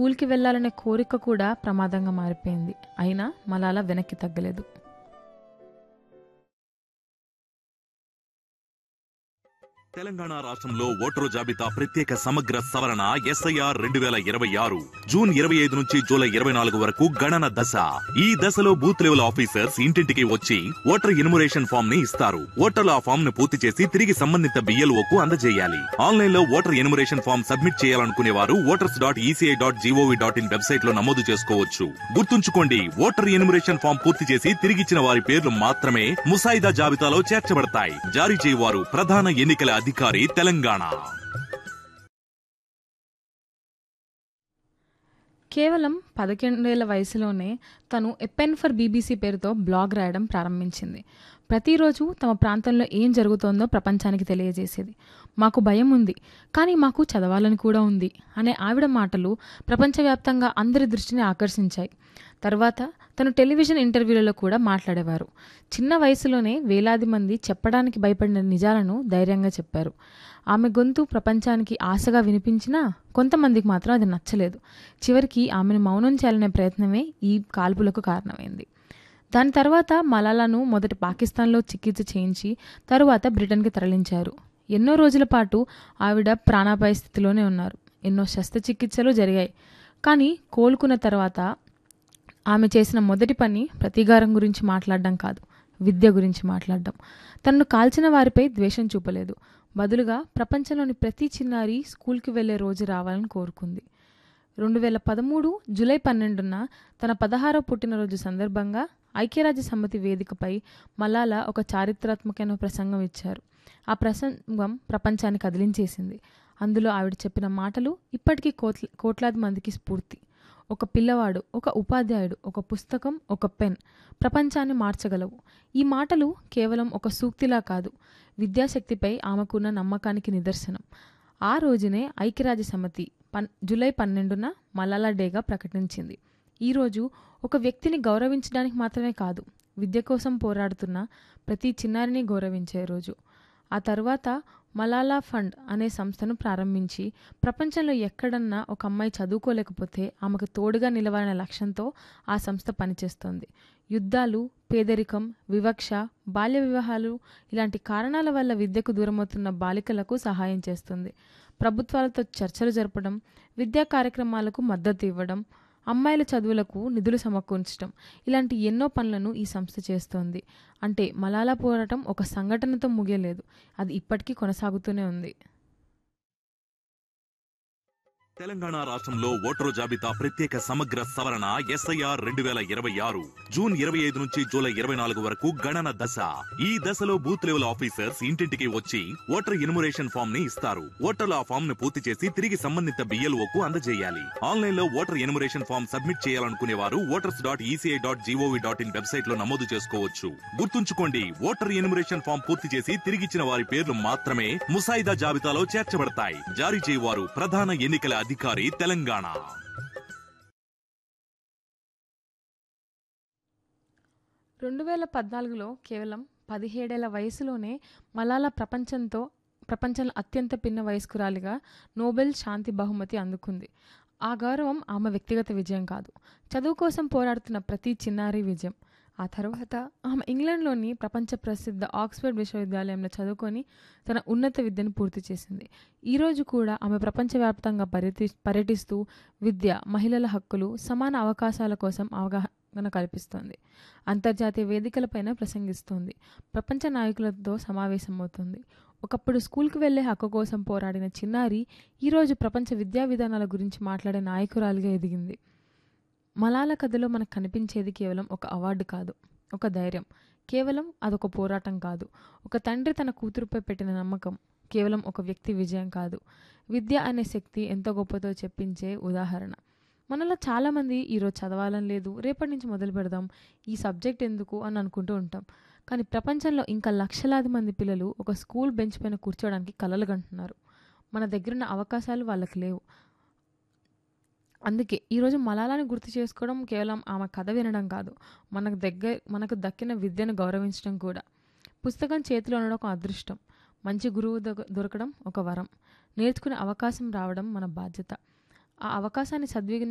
స్కూల్కి వెళ్ళాలనే కోరిక కూడా ప్రమాదంగా మారిపోయింది అయినా మలాల వెనక్కి తగ్గలేదు తెలంగాణ రాష్ట్రంలో ఓటరు జాబితా ప్రత్యేక సమగ్ర సవరణ ఎస్ఐఆర్ రెండు వేల ఇరవై ఆరు జూన్ ఇరవై ఐదు నుంచి జూలై ఇరవై నాలుగు వరకు గణన దశ ఈ దశలో బూత్ లెవెల్ ఆఫీసర్స్ ఇంటింటికి వచ్చి ఓటర్ ఇన్మురేషన్ ఫామ్ ని ఇస్తారు ఓటర్లు ఆ ఫామ్ ను పూర్తి చేసి తిరిగి సంబంధిత బిఎల్ఓ కు అందజేయాలి ఆన్లైన్ లో ఓటర్ ఇన్మురేషన్ ఫామ్ సబ్మిట్ చేయాలనుకునే వారు voters dot ECI dot GOV dot in website లో నమోదు చేసుకోవచ్చు గుర్తుంచుకోండి ఓటర్ ఇన్మురేషన్ ఫామ్ పూర్తి చేసి తిరిగిచ్చిన వారి పేర్లు మాత్రమే ముసాయిదా జాబితాలో చేర్చబడతాయి జారీ చేయవారు ప్రధాన ఎన్నికల అధికారి తెలంగాణ కేవలం పదకొండేళ్ల వయసులోనే తను ఎపెన్ ఫర్ బీబీసీ పేరుతో బ్లాగ్ రాయడం ప్రారంభించింది ప్రతిరోజు తమ ప్రాంతంలో ఏం జరుగుతోందో ప్రపంచానికి తెలియజేసేది మాకు భయం ఉంది కానీ మాకు చదవాలని కూడా ఉంది అనే ఆవిడ మాటలు ప్రపంచవ్యాప్తంగా అందరి దృష్టిని ఆకర్షించాయి తర్వాత తను టెలివిజన్ ఇంటర్వ్యూలలో కూడా మాట్లాడేవారు చిన్న వయసులోనే వేలాది మంది చెప్పడానికి భయపడిన నిజాలను ధైర్యంగా చెప్పారు ఆమె గొంతు ప్రపంచానికి ఆశగా వినిపించినా కొంతమందికి మాత్రం అది నచ్చలేదు చివరికి ఆమెను మౌనం చేయాలనే ప్రయత్నమే ఈ కాల్పులకు కారణమైంది దాని తర్వాత మలాలాను మొదట పాకిస్తాన్లో చికిత్స చేయించి తరువాత బ్రిటన్కి తరలించారు ఎన్నో రోజుల పాటు ఆవిడ ప్రాణాపాయ స్థితిలోనే ఉన్నారు ఎన్నో శస్త్రచికిత్సలు జరిగాయి కానీ కోలుకున్న తర్వాత ఆమె చేసిన మొదటి పని ప్రతీకారం గురించి మాట్లాడడం కాదు విద్య గురించి మాట్లాడడం తనను కాల్చిన వారిపై ద్వేషం చూపలేదు బదులుగా ప్రపంచంలోని ప్రతి చిన్నారి స్కూల్కి వెళ్లే రోజు రావాలని కోరుకుంది రెండు వేల పదమూడు జూలై పన్నెండున తన పదహారో పుట్టినరోజు సందర్భంగా ఐక్యరాజ్య సమితి వేదికపై మలాలా ఒక చారిత్రాత్మకమైన ప్రసంగం ఇచ్చారు ఆ ప్రసంగం ప్రపంచాన్ని కదిలించేసింది అందులో ఆవిడ చెప్పిన మాటలు ఇప్పటికీ కోట్ల కోట్లాది మందికి స్ఫూర్తి ఒక పిల్లవాడు ఒక ఉపాధ్యాయుడు ఒక పుస్తకం ఒక పెన్ ప్రపంచాన్ని మార్చగలవు ఈ మాటలు కేవలం ఒక సూక్తిలా కాదు విద్యాశక్తిపై ఆమెకున్న నమ్మకానికి నిదర్శనం ఆ రోజునే ఐక్యరాజ్య సమితి పన్ జూలై పన్నెండున మలాలా డేగా ప్రకటించింది ఈరోజు ఒక వ్యక్తిని గౌరవించడానికి మాత్రమే కాదు విద్య కోసం పోరాడుతున్న ప్రతి చిన్నారిని గౌరవించే రోజు ఆ తర్వాత మలాలా ఫండ్ అనే సంస్థను ప్రారంభించి ప్రపంచంలో ఎక్కడన్నా ఒక అమ్మాయి చదువుకోలేకపోతే ఆమెకు తోడుగా నిలవాలనే లక్ష్యంతో ఆ సంస్థ పనిచేస్తోంది యుద్ధాలు పేదరికం వివక్ష బాల్య వివాహాలు ఇలాంటి కారణాల వల్ల విద్యకు దూరమవుతున్న బాలికలకు సహాయం చేస్తుంది ప్రభుత్వాలతో చర్చలు జరపడం విద్యా కార్యక్రమాలకు మద్దతు ఇవ్వడం అమ్మాయిల చదువులకు నిధులు సమకూర్చడం ఇలాంటి ఎన్నో పనులను ఈ సంస్థ చేస్తోంది అంటే మలాలా పోరాటం ఒక సంఘటనతో ముగియలేదు అది ఇప్పటికీ కొనసాగుతూనే ఉంది తెలంగాణ రాష్ట్రంలో ఓటరు జాబితా ప్రత్యేక సమగ్ర సవరణ ఎస్ఐఆర్ రెండు వేల ఇరవై ఆరు జూన్ ఇరవై ఐదు నుంచి జూలై ఇరవై నాలుగు వరకు గణన దశ ఈ దశలో బూత్ లెవెల్ ఆఫీసర్స్ ఇంటింటికి వచ్చి ఓటర్ ఇన్మురేషన్ ఫామ్ ని ఇస్తారు ఓటర్లు ఆ ఫామ్ ను పూర్తి చేసి తిరిగి సంబంధిత బిఎల్ఓ కు అందజేయాలి ఆన్లైన్ లో ఓటర్ ఇన్మురేషన్ ఫామ్ సబ్మిట్ చేయాలనుకునే వారు voters dot ECI dot GOV dot in website లో నమోదు చేసుకోవచ్చు గుర్తుంచుకోండి ఓటర్ ఇన్మురేషన్ ఫామ్ పూర్తి చేసి తిరిగిచ్చిన వారి పేర్లు మాత్రమే ముసాయిదా జాబితాలో చేర్చబడతాయి జారీ చేయవారు ప్రధాన ఎన్నికల అధికారి తెలంగాణ రెండు వేల పద్నాలుగులో కేవలం పదిహేడేళ్ల వయసులోనే మలాలా ప్రపంచంతో ప్రపంచంలో అత్యంత పిన్న వయస్కురాలిగా నోబెల్ శాంతి బహుమతి అందుకుంది ఆ గౌరవం ఆమె వ్యక్తిగత విజయం కాదు చదువు కోసం పోరాడుతున్న ప్రతి చిన్నారి విజయం ఆ తర్వాత ఆమె ఇంగ్లాండ్లోని ప్రపంచ ప్రసిద్ధ ఆక్స్ఫర్డ్ విశ్వవిద్యాలయంలో చదువుకొని తన ఉన్నత విద్యను పూర్తి చేసింది ఈరోజు కూడా ఆమె ప్రపంచవ్యాప్తంగా పర్యటి పర్యటిస్తూ విద్య మహిళల హక్కులు సమాన అవకాశాల కోసం అవగాహన కల్పిస్తోంది అంతర్జాతీయ వేదికలపైన ప్రసంగిస్తోంది ప్రపంచ నాయకులతో సమావేశమవుతుంది ఒకప్పుడు స్కూల్కి వెళ్లే హక్కు కోసం పోరాడిన చిన్నారి ఈరోజు ప్రపంచ విద్యా విధానాల గురించి మాట్లాడే నాయకురాలిగా ఎదిగింది మలాల కథలో మనకు కనిపించేది కేవలం ఒక అవార్డు కాదు ఒక ధైర్యం కేవలం అదొక పోరాటం కాదు ఒక తండ్రి తన కూతురుపై పెట్టిన నమ్మకం కేవలం ఒక వ్యక్తి విజయం కాదు విద్య అనే శక్తి ఎంత గొప్పతో చెప్పించే ఉదాహరణ మనలో చాలామంది ఈరోజు చదవాలని లేదు రేపటి నుంచి మొదలు పెడదాం ఈ సబ్జెక్ట్ ఎందుకు అని అనుకుంటూ ఉంటాం కానీ ప్రపంచంలో ఇంకా లక్షలాది మంది పిల్లలు ఒక స్కూల్ బెంచ్ పైన కూర్చోవడానికి కలలు కంటున్నారు మన దగ్గరున్న అవకాశాలు వాళ్ళకి లేవు అందుకే ఈరోజు మలాలాని గుర్తు చేసుకోవడం కేవలం ఆమె కథ వినడం కాదు మనకు దగ్గర మనకు దక్కిన విద్యను గౌరవించడం కూడా పుస్తకం చేతిలో ఉండడం ఒక అదృష్టం మంచి గురువు దొ- దొరకడం ఒక వరం నేర్చుకునే అవకాశం రావడం మన బాధ్యత ఆ అవకాశాన్ని సద్వినియోగం